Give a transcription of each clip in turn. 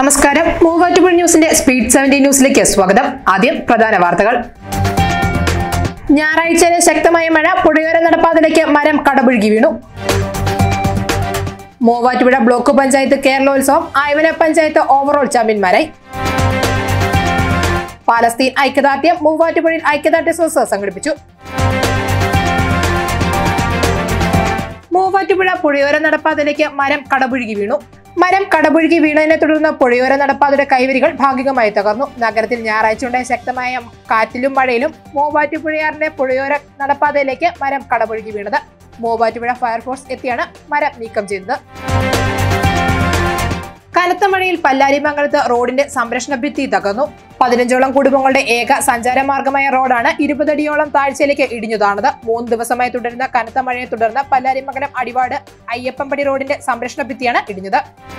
നമസ്കാരം മൂവാറ്റുപുഴ ന്യൂസിന്റെ speed seventy ന്യൂസിലേക്ക് സ്വാഗതം ആദ്യം പ്രധാന വാർത്തകൾ ഞായറാഴ്ചയിലെ ശക്തമായ മഴ പുഴയോര നടപ്പാതയിലേക്ക് മരം കടപുഴുകി വീണു മൂവാറ്റുപുഴ ബ്ലോക്ക് പഞ്ചായത്ത് കേരളോത്സവം ആയവന പഞ്ചായത്ത് ഓവറോൾ ചാമ്പ്യന്മാരായി പാലസ്തീൻ ഐക്യദാർഢ്യം മൂവാറ്റുപുഴയിൽ ഐക്യദാർഢ്യ സദസ്സ് സംഘടിപ്പിച്ചു മൂവാറ്റുപുഴ പുഴയോര നടപ്പാതയിലേക്ക് മരം കടപുഴുകി വീണു മരം കടപുഴുകി വീണതിനെ തുടർന്ന് പുഴയോര നടപ്പാതയുടെ കൈവരികൾ ഭാഗികമായി തകർന്നു നഗരത്തിൽ ഞായറാഴ്ച ഉണ്ടായ ശക്തമായ കാറ്റിലും മഴയിലും മൂവാറ്റുപുഴയാറിന്റെ പുഴയോര നടപ്പാതയിലേക്ക് മരം കടപുഴുകി വീണത് മൂവാറ്റുപുഴ ഫയർഫോഴ്സ് എത്തിയാണ് മരം നീക്കം ചെയ്തത് കനത്ത മഴയിൽ പല്ലാരിമംഗലത്ത് റോഡിന്റെ സംരക്ഷണ ഭിത്തി തകർന്നു പതിനഞ്ചോളം കുടുംബങ്ങളുടെ ഏക സഞ്ചാരമാർഗമായ റോഡാണ് ഇരുപതടിയോളം താഴ്ചയിലേക്ക് ഇടിഞ്ഞു താണത് മൂന്ന് ദിവസമായി തുടരുന്ന കനത്ത മഴയെ തുടർന്ന് പല്ലാരിമംഗലം അടിവാട് അയ്യപ്പൻപടി റോഡിന്റെ സംരക്ഷണ ഭിത്തിയാണ് ഇടിഞ്ഞത്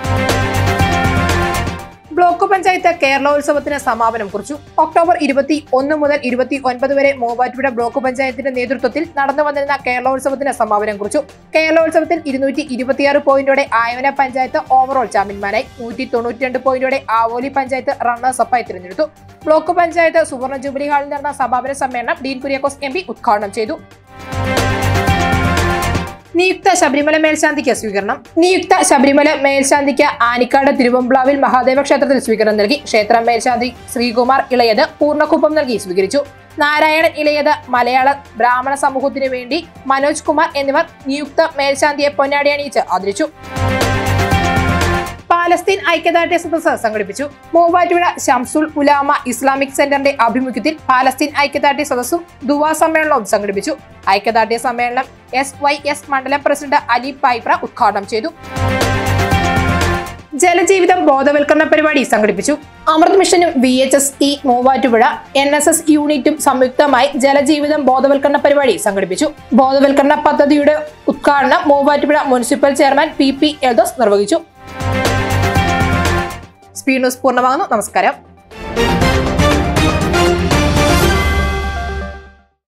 ബ്ലോക്ക് പഞ്ചായത്ത് കേരളോത്സവത്തിന് സമാപനം കുറിച്ചു ഒക്ടോബർ ഇരുപത്തി ഒന്ന് മുതൽ ഇരുപത്തി ഒൻപത് വരെ മൂവാറ്റുപുഴ ബ്ലോക്ക് പഞ്ചായത്തിന്റെ നേതൃത്വത്തിൽ നടന്നു വന്നിരുന്ന കേരളോത്സവത്തിന് സമാപനം കുറിച്ചു കേരളോത്സവത്തിൽ ഇരുന്നൂറ്റി ഇരുപത്തിയാറ് പോയിന്റോടെ ആയവന പഞ്ചായത്ത് ഓവറോൾ ചാമ്പ്യന്മാരായി നൂറ്റി തൊണ്ണൂറ്റിരണ്ട് പോയിന്റോടെ ആവോലി പഞ്ചായത്ത് റണ്ണേഴ്സ് അപ്പായി തിരഞ്ഞെടുത്തു ബ്ലോക്ക് പഞ്ചായത്ത് സുവർണ ജൂബിലി ഹാളിൽ നടന്ന സമാപന സമ്മേളനം ഡീൻ കുര്യാക്കോസ് എം പി ഉദ്ഘാടനം ചെയ്തു നിയുക്ത ശബരിമല മേൽശാന്തിക്ക് സ്വീകരണം നിയുക്ത ശബരിമല മേൽശാന്തിക്ക് ആനിക്കാട് തിരുവമ്പ്ലാവിൽ മഹാദേവ ക്ഷേത്രത്തിൽ സ്വീകരണം നൽകി ക്ഷേത്ര മേൽശാന്തി ശ്രീകുമാർ ഇളയത് പൂർണ്ണക്കുപ്പം നൽകി സ്വീകരിച്ചു നാരായണൻ ഇളയത് മലയാള ബ്രാഹ്മണ സമൂഹത്തിനു വേണ്ടി മനോജ് കുമാർ എന്നിവർ നിയുക്ത മേൽശാന്തിയെ പൊന്നാടി അണിയിച്ച് ആദരിച്ചു പാലസ്തീൻ ഐക്യദാർഢ്യ സദസ്സ് സംഘടിപ്പിച്ചു മൂവാറ്റുപുഴ ഷംസുൽ ഉലാമ ഇസ്ലാമിക് സെന്ററിന്റെ ആഭിമുഖ്യത്തിൽ പാലസ്തീൻ ഐക്യദാർഢ്യ സദസ്സും ദുവാ സമ്മേളനവും സംഘടിപ്പിച്ചു ഐക്യദാർഢ്യ സമ്മേളനം എസ് വൈ എസ് മണ്ഡലം പ്രസിഡന്റ് അലി പൈപ്ര ഉദ്ഘാടനം ചെയ്തു ജലജീവിതം ബോധവൽക്കരണ പരിപാടി സംഘടിപ്പിച്ചു അമൃത് മിഷനും V H S E Muvattupuzha N S S യൂണിറ്റും സംയുക്തമായി ജലജീവിതം ബോധവൽക്കരണ പരിപാടി സംഘടിപ്പിച്ചു ബോധവൽക്കരണ പദ്ധതിയുടെ ഉദ്ഘാടനം Muvattupuzha municipal chairman P P Eldhose നിർവഹിച്ചു സ്പീഡ് ന്യൂസ് പൂർണ്ണമാകുന്നു നമസ്കാരം